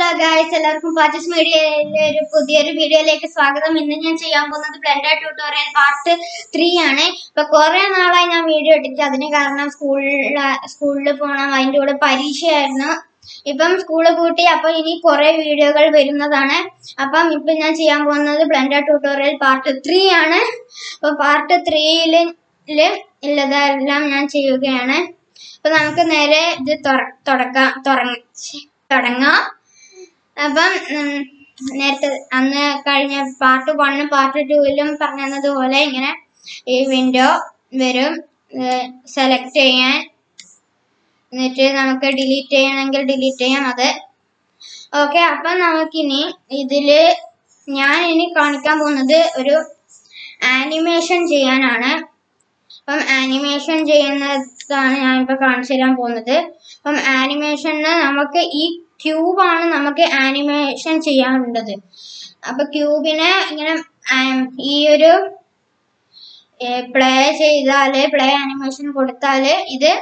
guys എല്ലാവർക്കും patches മീഡിയയിലെ ഒരു പുതിയൊരു വീഡിയോയിലേക്ക് സ്വാഗതം ഇന്ന് ഞാൻ ചെയ്യാൻ പോകുന്നത് ബ്ലെൻഡർ ട്യൂട്ടോറിയൽ പാർട്ട് ത്രീ ആണ് ഇപ്പൊ കുറെ നാളായി ഞാൻ വീഡിയോ ഇട്ടിട്ട് അതിന് കാരണം സ്കൂളിൽ സ്കൂളിൽ പോകണം അതിന്റെ കൂടെ പരീക്ഷയായിരുന്നു ഇപ്പം സ്കൂള് പൂട്ടി അപ്പൊ ഇനി കുറെ വീഡിയോകൾ വരുന്നതാണ് അപ്പം ഇപ്പൊ ഞാൻ ചെയ്യാൻ പോകുന്നത് ബ്ലെൻഡർ ട്യൂട്ടോറിയൽ പാർട്ട് ത്രീ ആണ് അപ്പൊ പാർട്ട് ത്രീയില് ഉള്ളതെല്ലാം ഞാൻ ചെയ്യുകയാണ് അപ്പൊ നമുക്ക് നേരെ ഇത് തുറ- തുടക്കാം തുടങ്ങ ശ്ശെ, തുടങ്ങാം അപ്പം ഉം, നേരത്തെ അന്ന് കഴിഞ്ഞ പാർട്ട് വണ്ണും പാർട്ട് ടൂവിലും പറഞ്ഞതുപോലെ ഇങ്ങനെ ഈ വിൻഡോ വരും സെലക്ട് ചെയ്യാൻ എന്നിട്ട് നമുക്ക് ഡിലീറ്റ് ചെയ്യണമെങ്കിൽ ഡിലീറ്റ് ചെയ്യാം അത് ഓക്കെ അപ്പം നമുക്കിനി ഇതില് ഞാൻ ഇനി കാണിക്കാൻ പോകുന്നത് ഒരു ആനിമേഷൻ ചെയ്യാനാണ് അപ്പം ആനിമേഷൻ ചെയ്യുന്നതാണ് ഞാൻ ഇപ്പൊ കാണിച്ചു തരാൻ പോകുന്നത് അപ്പം ആനിമേഷന് നമുക്ക് ഈ ക്യൂബാണ് നമുക്ക് ആനിമേഷൻ ചെയ്യാനുള്ളത് അപ്പൊ ക്യൂബിനെ ഇങ്ങനെ ആം, ഈ ഒരു പ്ലേ ചെയ്താല് പ്ലേ ആനിമേഷൻ കൊടുത്താല് ഇത്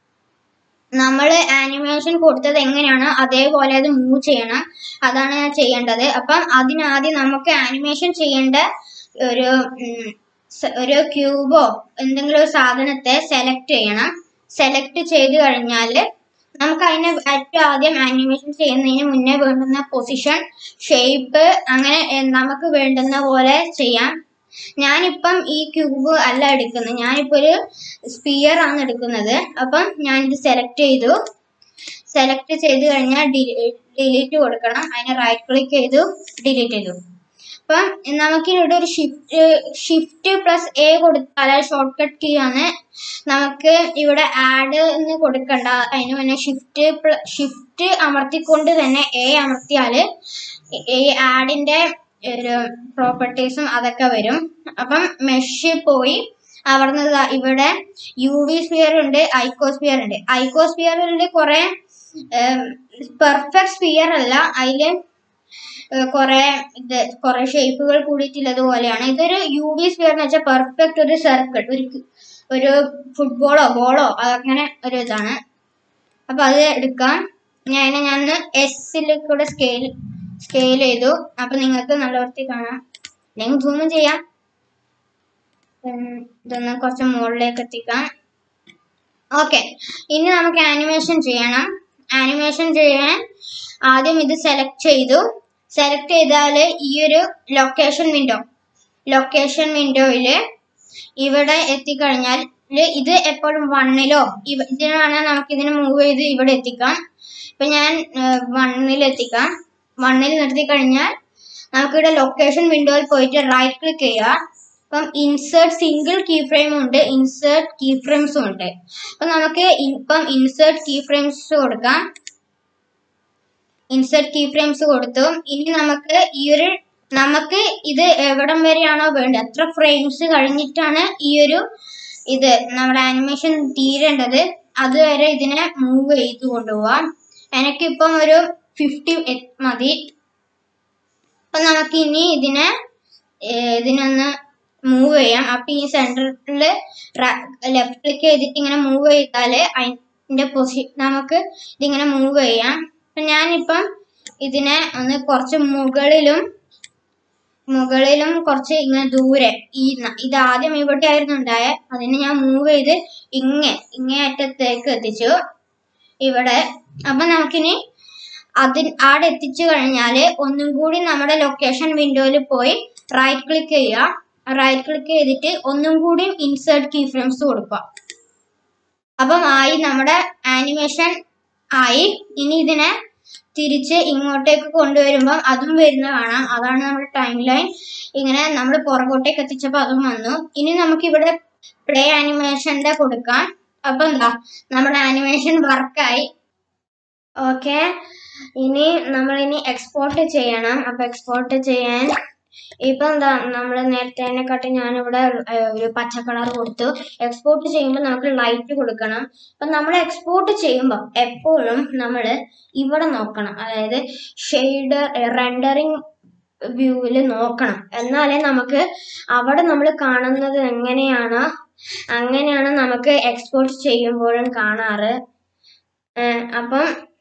നമ്മൾ ആനിമേഷൻ കൊടുത്തത് എങ്ങനെയാണോ അതേപോലെ അത് മൂവ് ചെയ്യണം അതാണ് ഞാൻ ചെയ്യേണ്ടത് അപ്പം അതിനാദ്യം നമുക്ക് ആനിമേഷൻ ചെയ്യേണ്ട ഒരു ഉം, സ- ഒരു ക്യൂബോ എന്തെങ്കിലും ഒരു സാധനത്തെ സെലക്ട് ചെയ്യണം സെലക്ട് ചെയ്ത് കഴിഞ്ഞാൽ നമുക്ക് അതിനെ ഏറ്റവും ആദ്യം ആനിമേഷൻ ചെയ്യുന്നതിന് മുന്നേ വേണ്ടുന്ന പൊസിഷൻ ഷേപ്പ് അങ്ങനെ എ, നമുക്ക് വേണ്ടുന്ന പോലെ ചെയ്യാം ഞാനിപ്പം ഈ ക്യൂബ് അല്ല എടുക്കുന്നത് ഞാനിപ്പോ ഒരു സ്പിയർ ആണ് എടുക്കുന്നത് അപ്പം ഞാനിത് സെലക്ട് ചെയ്തു സെലക്ട് ചെയ്ത് കഴിഞ്ഞാൽ ഡിലീറ്റ് കൊടുക്കണം അതിനെ റൈറ്റ് ക്ലിക്ക് ചെയ്തു ഡിലീറ്റ് ചെയ്തു അപ്പം നമുക്കിവിടെ ഒരു ഷിഫ്റ്റ് ഷിഫ്റ്റ് പ്ലസ് എ കൊടുത്താൽ ഷോർട്ട് കട്ട് കീ ആണ് നമുക്ക് ഇവിടെ ആഡ് എന്ന് കൊടുക്കണ്ട അതിന് മുന്നേ ഷിഫ്റ്റ് ഷിഫ്റ്റ് അമർത്തിക്കൊണ്ട് തന്നെ എ അമർത്തിയാല് ഈ ആഡിന്റെ ഒരു പ്രോപ്പർട്ടീസും അതൊക്കെ വരും അപ്പം മെഷ് പോയി അവിടുന്ന് ദാ ഇവിടെ യു വി സ്പിയർ ഉണ്ട് ഐക്കോസ്പിയർ ഉണ്ട് ഐക്കോസ്പിയറിൽ കുറെ പെർഫെക്റ്റ് സ്പിയർ അല്ല അതില് ഏഹ് കുറെ ഇത് കുറെ ഷേപ്പുകൾ കൂടിയിട്ടുള്ളത് പോലെയാണ് ഇതൊരു യു വി സ്പിയർ എന്ന് വെച്ചാൽ പെർഫെക്റ്റ് ഒരു സർക്കിൾ ഒരു ഒരു ഫുട്ബോളോ ബോളോ അങ്ങനെ ഒരു ഇതാണ് അപ്പൊ അത് എടുക്കാം ഞാൻ അതിനെ ഞാൻ എസ്സിൽ കൂടെ സ്കെയിൽ സ്കെയിൽ ചെയ്തു അപ്പൊ നിങ്ങൾക്ക് നല്ല വൃത്തി കാണാം അല്ലെങ്കിൽ സൂം ചെയ്യാം ഉം, ഇതൊന്ന് കുറച്ച് മുകളിലേക്ക് എത്തിക്കാം ഓക്കെ ഇനി നമുക്ക് ആനിമേഷൻ ചെയ്യണം ആനിമേഷൻ ചെയ്യാൻ ആദ്യം ഇത് സെലക്ട് ചെയ്തു സെലക്ട് ചെയ്താൽ ഈ ഒരു ലൊക്കേഷൻ വിൻഡോ ലൊക്കേഷൻ വിൻഡോയിൽ ഇവിടെ എത്തിക്കഴിഞ്ഞാൽ ഇത് എപ്പോഴും വണ്ണിലോ ഇതിനാണ് നമുക്ക് ഇതിനെ മൂവ് ചെയ്ത് ഇവിടെ എത്തിക്കാം ഇപ്പൊ ഞാൻ വണ്ണിൽ എത്തിക്കാം വണ്ണിൽ നിർത്തി കഴിഞ്ഞാൽ നമുക്കിവിടെ ലൊക്കേഷൻ വിൻഡോയിൽ പോയിട്ട് റൈറ്റ് ക്ലിക്ക് ചെയ്യുക അപ്പം ഇൻസേർട്ട് സിംഗിൾ കീ ഫ്രെയിം ഉണ്ട് ഇൻസേർട്ട് കീ ഫ്രെയിംസും ഉണ്ട് അപ്പൊ നമുക്ക് ഇപ്പം ഇൻസേർട്ട് കീ ഫ്രെയിംസ് കൊടുക്കാം ഇൻസേർട്ട് കീ ഫ്രെയിംസ് കൊടുത്തു ഇനി നമുക്ക് ഈ ഒരു നമുക്ക് ഇത് എവിടം വരെയാണോ വേണ്ടത് എത്ര ഫ്രെയിംസ് കഴിഞ്ഞിട്ടാണ് ഈ ഒരു ഇത് നമ്മുടെ ആനിമേഷൻ തീരേണ്ടത് അതുവരെ ഇതിനെ മൂവ് ചെയ്ത് കൊണ്ടുപോവാം എനിക്കിപ്പം ഒരു ഫിഫ്റ്റി മതി അപ്പൊ നമുക്ക് ഇനി ഇതിനെ ഏർ ഇതിനൊന്ന് മൂവ് ചെയ്യാം അപ്പൊ ഈ സെന്ററിൽ ലെഫ്റ്റ് ക്ലിക്ക് ചെയ്തിട്ട് ഇങ്ങനെ മൂവ് ചെയ്താല് അതിന്റെ പൊസി നമുക്ക് ഇതിങ്ങനെ മൂവ് ചെയ്യാം അപ്പൊ ഞാനിപ്പം ഇതിനെ ഒന്ന് കുറച്ച് മുകളിലും മുകളിലും കുറച്ച് ഇങ്ങനെ ദൂരെ ഈ ന- ഇത് ആദ്യം ഇവിടെ ആയിരുന്നു ഉണ്ടായേ അതിനെ ഞാൻ മൂവ് ചെയ്ത് ഇങ്ങേ ഇങ്ങേ അറ്റത്തേക്ക് എത്തിച്ചു ഇവിടെ അപ്പൊ നമുക്കിനി അതിൽ ആടെ എത്തിച്ചു കഴിഞ്ഞാല് ഒന്നും കൂടി നമ്മുടെ ലൊക്കേഷൻ വിൻഡോയിൽ പോയി റൈറ്റ് ക്ലിക്ക് ചെയ്യുക റൈറ്റ് ക്ലിക്ക് ചെയ്തിട്ട് ഒന്നും കൂടി ഇൻസേർട്ട് കീ ഫ്രെയിംസ് കൊടുക്കുക അപ്പം ആയി നമ്മുടെ ആനിമേഷൻ ആയി ഇനി ഇതിനെ തിരിച്ച് ഇങ്ങോട്ടേക്ക് കൊണ്ടുവരുമ്പം അതും വരുന്ന കാണാം അതാണ് നമ്മുടെ ടൈം ലൈൻ ഇങ്ങനെ നമ്മൾ പുറകോട്ടേക്ക് എത്തിച്ചപ്പോൾ അതും വന്നു ഇനി നമുക്ക് ഇവിടെ പ്ലേ ആനിമേഷന്റെ കൊടുക്കാം അപ്പൊ എന്താ നമ്മുടെ ആനിമേഷൻ വർക്കായി ഓക്കെ ഇനി നമ്മൾ ഇനി എക്സ്പോർട്ട് ചെയ്യണം അപ്പൊ എക്സ്പോർട്ട് ചെയ്യാൻ ഇപ്പൊ എന്താ നമ്മൾ നേരത്തേനെക്കാട്ടി ഞാനിവിടെ ഏഹ്, ഒരു പച്ച കളർ കൊടുത്തു എക്സ്പോർട്ട് ചെയ്യുമ്പോൾ നമുക്ക് ലൈറ്റ് കൊടുക്കണം അപ്പൊ നമ്മൾ എക്സ്പോർട്ട് ചെയ്യുമ്പോൾ എപ്പോഴും നമ്മൾ ഇവിടെ നോക്കണം അതായത് ഷെയ്ഡ് റെൻഡറിങ് വ്യൂവിൽ നോക്കണം എന്നാലേ നമുക്ക് അവിടെ നമ്മൾ കാണുന്നത് എങ്ങനെയാണോ അങ്ങനെയാണ് നമുക്ക് എക്സ്പോർട്ട് ചെയ്യുമ്പോഴും കാണാറ് ഏഹ് അപ്പം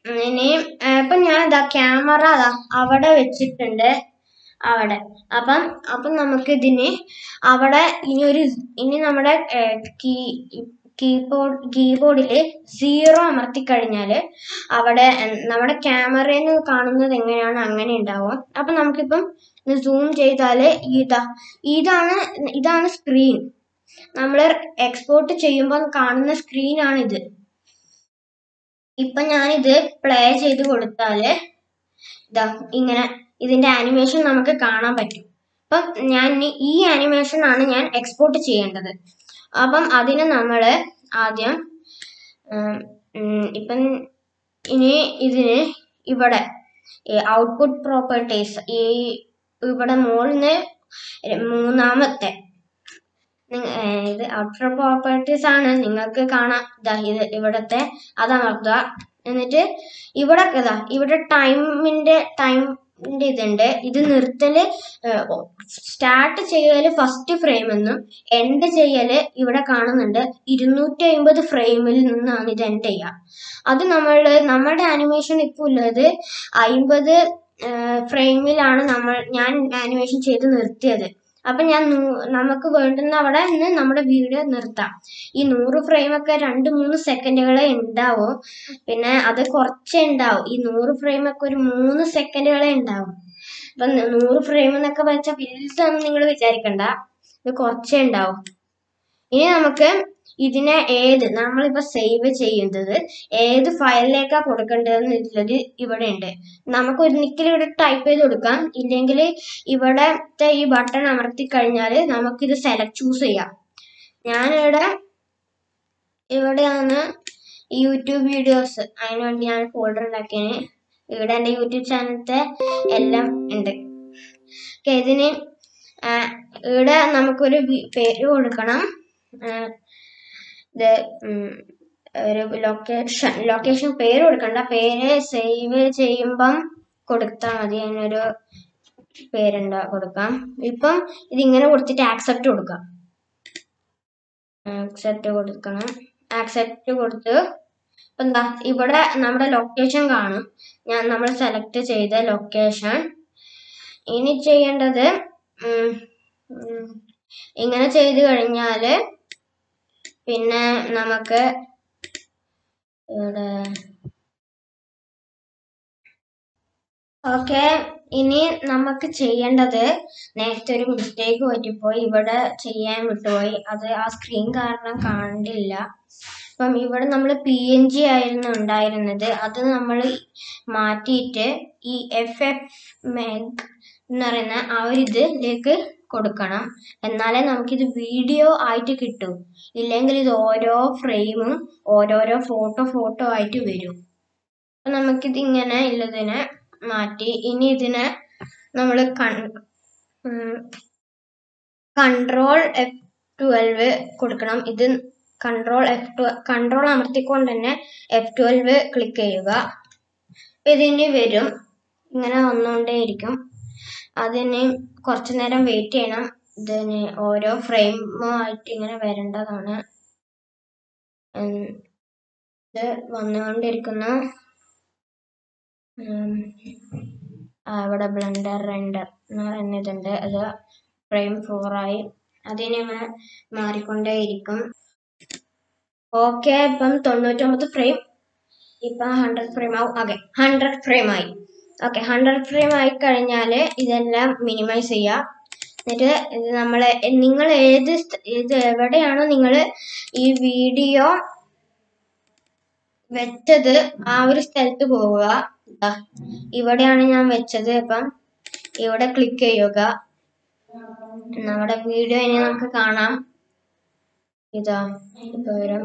ഇനി ആ, ഇപ്പൊ ഞാൻ ഇതാ ക്യാമറ അതാ അവിടെ വെച്ചിട്ടുണ്ട് അവിടെ അപ്പം അപ്പം നമുക്ക് ഇതിന് അവിടെ ഇനി ഒരു ഇനി നമ്മുടെ കീ കീബോർഡ് കീബോർഡിൽ സീറോ അമർത്തി കഴിഞ്ഞാൽ അവിടെ ഉം, നമ്മുടെ ക്യാമറയിൽ നിന്ന് കാണുന്നത് എങ്ങനെയാണ് അങ്ങനെ ഉണ്ടാവും അപ്പം നമുക്കിപ്പം സൂം ചെയ്താൽ ഇതാ ഇതാണ് ഇതാണ് സ്ക്രീൻ നമ്മൾ എക്സ്പോർട്ട് ചെയ്യുമ്പോൾ കാണുന്ന സ്ക്രീനാണ് ഇത് ഇപ്പൊ ഞാനിത് പ്ലേ ചെയ്ത് കൊടുത്താല് ഇതാ ഇങ്ങനെ ഇതിന്റെ ആനിമേഷൻ നമുക്ക് കാണാൻ പറ്റും അപ്പം ഞാൻ ഇനി ഈ ആനിമേഷൻ ആണ് ഞാൻ എക്സ്പോർട്ട് ചെയ്യേണ്ടത് അപ്പം അതിന് നമ്മൾ ആദ്യം ഉം, ഉം, ഇപ്പം ഇനി ഇതിന് ഇവിടെ ഔട്ട്പുട്ട് പ്രോപ്പർട്ടീസ് ഈ ഇവിടെ മുകളിൽ മൂന്നാമത്തെ നിങ്ങ- ഏ, ഇത് ഔട്ടർ പ്രോപ്പർട്ടീസ് ആണ് നിങ്ങൾക്ക് കാണാം ഇതാ ഇത് ഇവിടത്തെ അതമർത്തുക എന്നിട്ട് ഇവിടെ ഇതാ ഇവിടെ ടൈമിന്റെ ടൈമിന്റെ ഇതുണ്ട് ഇത് നിർത്തല് സ്റ്റാർട്ട് ചെയ്യല് ഫസ്റ്റ് ഫ്രെയിം എന്നും എൻഡ് ചെയ്യല് ഇവിടെ കാണുന്നുണ്ട് ഇരുന്നൂറ്റി അമ്പത് ഫ്രെയിമിൽ നിന്നാണ് ഇത് എൻഡ് ചെയ്യുക അത് നമ്മൾ നമ്മുടെ ആനിമേഷൻ ഇപ്പോൾ ഉള്ളത് അമ്പത് ഫ്രെയിമിലാണ് നമ്മൾ ഞാൻ ആനിമേഷൻ ചെയ്ത് നിർത്തിയത് അപ്പൊ ഞാൻ നൂ- നമുക്ക് വേണ്ടുന്ന അവിടെ നിന്ന് നമ്മുടെ വീഡിയോ നിർത്താം ഈ നൂറ് ഫ്രെയിം ഒക്കെ രണ്ട് മൂന്ന് സെക്കൻഡുകളെ ഉണ്ടാവും പിന്നെ അത് കുറച്ചേ ഉണ്ടാവും ഈ നൂറ് ഫ്രെയിം ഒക്കെ ഒരു മൂന്ന് സെക്കൻഡുകളെ ഉണ്ടാവും അപ്പൊ ന- നൂറ് ഫ്രെയിം എന്നൊക്കെ വെച്ചാൽ വലുതാണെന്ന് നിങ്ങൾ വിചാരിക്കണ്ട ഇത് കുറച്ചേ ഉണ്ടാവും ഇനി നമുക്ക് ഇതിനെ ഏത് നമ്മളിപ്പോ സേവ് ചെയ്യുന്നത് ഏത് ഫയലിലേക്കാ കൊടുക്കേണ്ടതെന്ന് ഉള്ളത് ഇവിടെ ഉണ്ട് നമുക്ക് ഒരിക്കലും ഇവിടെ ടൈപ്പ് ചെയ്ത് കൊടുക്കാം ഇല്ലെങ്കിൽ ഇവിടത്തെ ഈ ബട്ടൺ അമർത്തി കഴിഞ്ഞാൽ നമുക്കിത് സെലക്ട് ചൂസ് ചെയ്യാം ഞാനിവിടെ ഇവിടെയാണ് യൂട്യൂബ് വീഡിയോസ് അതിന് വേണ്ടി ഞാൻ ഫോൾഡർ ഉണ്ടാക്കിയത് ഇവിടെ എൻ്റെ യൂട്യൂബ് ചാനലത്തെ എല്ലാം ഉണ്ട് ഓക്കെ ഇതിന് ആ, ഇവിടെ നമുക്കൊരു വി- പേര് കൊടുക്കണം ആ, ഇത് ഉം, ഒരു ലൊക്കേഷൻ ലൊക്കേഷൻ പേര് കൊടുക്കണ്ട പേര് സേവ് ചെയ്യുമ്പം കൊടുത്താൽ മതി അതിനൊരു പേരുണ്ട കൊടുക്കാം ഇപ്പം ഇതിങ്ങനെ കൊടുത്തിട്ട് ആക്സെപ്റ്റ് കൊടുക്കാം ആക്സെപ്റ്റ് കൊടുക്കണം ആക്സെപ്റ്റ് കൊടുത്ത് ഇപ്പം എന്താ ഇവിടെ നമ്മുടെ ലൊക്കേഷൻ കാണും ഞാൻ നമ്മൾ സെലക്ട് ചെയ്ത ലൊക്കേഷൻ ഇനി ചെയ്യേണ്ടത് ഉം, ഉം, ഇങ്ങനെ ചെയ്ത് കഴിഞ്ഞാല് പിന്നെ നമുക്ക് ഇവിടെ ഓക്കെ ഇനി നമുക്ക് ചെയ്യേണ്ടത് നേരത്തെ ഒരു മിസ്റ്റേക്ക് പറ്റിപ്പോയി ഇവിടെ ചെയ്യാൻ വിട്ടുപോയി അത് ആ സ്ക്രീൻ കാരണം കണ്ടില്ല അപ്പം ഇവിടെ നമ്മൾ പി എൻ ജി ആയിരുന്നു ഉണ്ടായിരുന്നത് അത് നമ്മൾ മാറ്റിയിട്ട് ഈ എഫ് എഫ് മെഗ് എന്ന് പറയുന്ന ആ ഒരു ഇതിലേക്ക് കൊടുക്കണം എന്നാലേ നമുക്കിത് വീഡിയോ ആയിട്ട് കിട്ടൂ ഇല്ലെങ്കിൽ ഇത് ഓരോ ഫ്രെയിമും ഓരോരോ ഫോട്ടോ ഫോട്ടോ ആയിട്ട് വരും അപ്പൊ നമുക്കിത് ഇങ്ങനെ ഉള്ളതിനെ മാറ്റി ഇനി ഇതിനെ നമ്മൾ കൺട്രോൾ എഫ് ട്വൽവ് കൊടുക്കണം ഇത് കൺട്രോൾ എഫ് ട്വ കൺട്രോൾ അമർത്തിക്കൊണ്ട് തന്നെ എഫ് ട്വൽവ് ക്ലിക്ക് ചെയ്യുക അപ്പൊ ഇതിന് വരും ഇങ്ങനെ വന്നുകൊണ്ടേയിരിക്കും അതിന് കുറച്ചു നേരം വെയിറ്റ് ചെയ്യണം ഇതിന് ഓരോ ഫ്രെയിമായിട്ട് ഇങ്ങനെ വരേണ്ടതാണ് ഉം, ഇത് വന്നുകൊണ്ടിരിക്കുന്നു ഉം, ആ, ഇവിടെ ബ്ലെൻഡർ റെൻഡർ എന്ന് പറയുന്ന ഇതുണ്ട് അത് ഫ്രെയിം ആയി അതിനെ ഇങ്ങനെ മാറിക്കൊണ്ടേയിരിക്കും ഓക്കെ ഇപ്പം തൊണ്ണൂറ്റൊമ്പത് ഫ്രെയിം ഇപ്പം ഹൺഡ്രഡ് ഫ്രെയിം ആവും ഓക്കെ ഹൺഡ്രഡ് ഫ്രെയിം ആയി ഓക്കെ ഹൺഡ്രഡ് ഫ്രെയിം ആയി കഴിഞ്ഞാൽ ഇതെല്ലാം മിനിമൈസ് ചെയ്യുക എന്നിട്ട് ഇത് നമ്മൾ നിങ്ങൾ ഏത് സ്ഥ- ഇത് എവിടെയാണോ നിങ്ങൾ ഈ വീഡിയോ വെച്ചത് ആ ഒരു സ്ഥലത്ത് പോവുക ദാ, ഇവിടെയാണ് ഞാൻ വെച്ചത് അപ്പം ഇവിടെ ക്ലിക്ക് ചെയ്യുക നമ്മുടെ വീഡിയോ ഇനി നമുക്ക് കാണാം ഇതാ ഇപ്പൊ വരും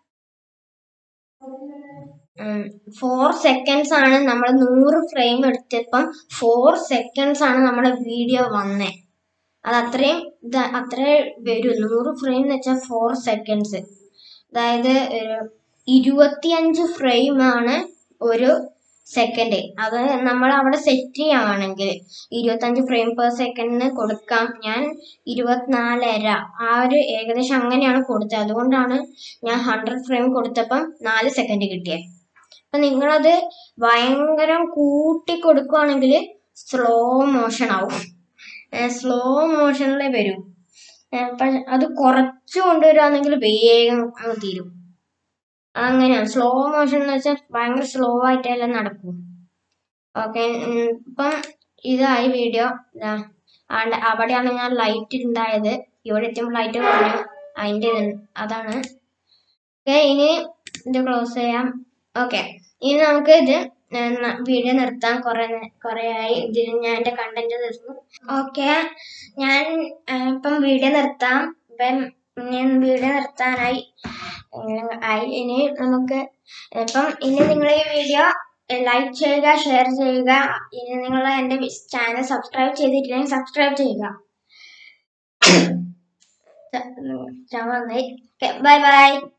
ഫോർ സെക്കൻഡ്സ് ആണ് നമ്മൾ നൂറ് ഫ്രെയിം എടുത്തപ്പം ഫോർ സെക്കൻഡ്സ് ആണ് നമ്മുടെ വീഡിയോ വന്നേ അത് അത്രയും ഇത് അത്രേ വരൂ നൂറ് ഫ്രെയിം എന്ന് വെച്ചാൽ ഫോർ സെക്കൻഡ്സ് അതായത് ഒരു ഇരുപത്തിയഞ്ച് ഫ്രെയിം ആണ് ഒരു സെക്കൻഡ് അത് നമ്മൾ അവിടെ സെറ്റ് ചെയ്യുകയാണെങ്കിൽ ഇരുപത്തഞ്ച് ഫ്രെയിം പെർ സെക്കൻഡിന് കൊടുക്കാം ഞാൻ ഇരുപത്തിനാലര ആ ഒരു ഏകദേശം അങ്ങനെയാണ് കൊടുത്തത് അതുകൊണ്ടാണ് ഞാൻ ഹൺഡ്രഡ് ഫ്രെയിം കൊടുത്തപ്പം നാല് സെക്കൻഡ് കിട്ടിയത് അപ്പൊ നിങ്ങളത് ഭയങ്കരം കൂട്ടി കൊടുക്കുവാണെങ്കിൽ സ്ലോ മോഷൻ ആവും സ്ലോ മോഷനിലേ വരും ഏ, പക്ഷെ അത് കുറച്ച് കൊണ്ടുവരുവാണെങ്കിൽ വേഗം അങ്ങ് തീരും അങ്ങനെയാണ് സ്ലോ മോഷൻ എന്ന് വെച്ചാൽ ഭയങ്കര സ്ലോ ആയിട്ടെല്ലാം നടക്കും ഓക്കെ ഇപ്പം ഇതായി വീഡിയോ ഇതാ ആണ്ട് അവിടെയാണ് ഞാൻ ലൈറ്റ് ഉണ്ടായത് ഇവിടെ എത്തുമ്പോൾ ലൈറ്റ് കുറഞ്ഞു അതിൻ്റെ ഇത് അതാണ് ഓക്കെ ഇനി ഇത് ക്ലോസ് ചെയ്യാം ഓക്കെ ഇനി നമുക്ക് ഇത് വീഡിയോ നിർത്താൻ കുറെ കുറെ ആയി ഇതിന് ഞാൻ എൻ്റെ കണ്ടന്റ് തീർന്നു ഓക്കെ ഞാൻ ആ, ഇപ്പം വീഡിയോ നിർത്താം ഇപ്പം ഞാൻ വീഡിയോ നിർത്താനായി ഉം, ആയി ഇനി നമുക്ക് ഇപ്പം ഇനി നിങ്ങൾ ഈ വീഡിയോ ലൈക്ക് ചെയ്യുക ഷെയർ ചെയ്യുക ഇനി നിങ്ങൾ എൻ്റെ ചാനൽ സബ്സ്ക്രൈബ് ചെയ്തിട്ടില്ലെങ്കിൽ സബ്സ്ക്രൈബ് ചെയ്യുക ച- ച- നന്നായി ബൈ ബൈ